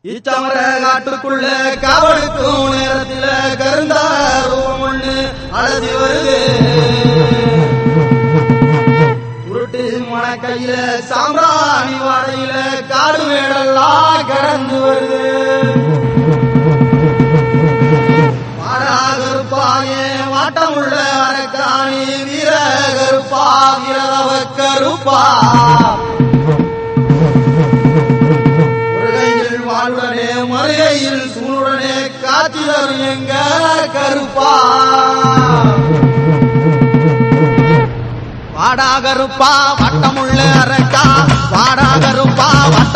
இச்சமர காட்டுக்குள்ள காவலுக்கும் நேரத்தில கருந்தா ரூபம் ஒண்ணு அழைச்சி வருது உருட்டு மன கையில சாம்பிராணி வாடையில காடு மேடெல்லாம் கடந்து வருது வாடா கருப்பாயே வாட்டமுள்ள அரக்காணி வீர கருப்பா வீரதவ கருப்பா ஒரு கையில் வாளுடனே மறுகையில் சூளுடனே காட்சி தரும் எங்க கருப்பா வாடா கருப்பா வட்டமுள்ள அரக்கா வாடா கருப்பா